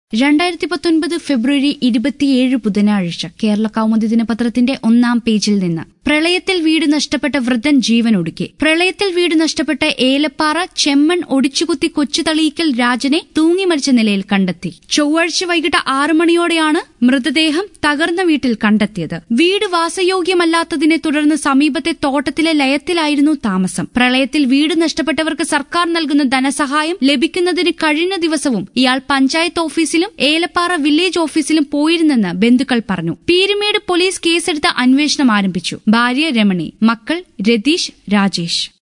രണ്ടായിരത്തി പത്തൊൻപത് ഫെബ്രുവരി ഇരുപത്തിയേഴ് ബുധനാഴ്ച കേരള കൗമുദി ദിനപത്രത്തിന്റെ ഒന്നാം പേജിൽ നിന്ന് പ്രളയത്തിൽ വീട് നഷ്ടപ്പെട്ട വൃദ്ധൻ ജീവനൊടുക്കി പ്രളയത്തിൽ വീട് നഷ്ടപ്പെട്ട ഏലപ്പാറ ചെമ്മൺ ഒടിച്ചുകുത്തി കൊച്ചുതളിയിക്കൽ രാജനെ തൂങ്ങി മരിച്ച നിലയിൽ കണ്ടെത്തി ചൊവ്വാഴ്ച വൈകിട്ട് ആറു മണിയോടെയാണ് മൃതദേഹം തകർന്ന വീട്ടിൽ കണ്ടെത്തിയത് വീട് വാസയോഗ്യമല്ലാത്തതിനെ തുടർന്ന് സമീപത്തെ തോട്ടത്തിലെ ലയത്തിലായിരുന്നു താമസം പ്രളയത്തിൽ വീട് നഷ്ടപ്പെട്ടവർക്ക് സർക്കാർ നൽകുന്ന ധനസഹായം ലഭിക്കുന്നതിന് കഴിഞ്ഞ ദിവസവും ഇയാൾ പഞ്ചായത്ത് ഓഫീസിലും ഏലപ്പാറ വില്ലേജ് ഓഫീസിലും പോയിരുന്നെന്ന് ബന്ധുക്കൾ പറഞ്ഞു പീരുമേട് പോലീസ് കേസെടുത്ത് അന്വേഷണം ആരംഭിച്ചു ഭാര്യ രമണി മക്കൾ രതീഷ് രാജേഷ്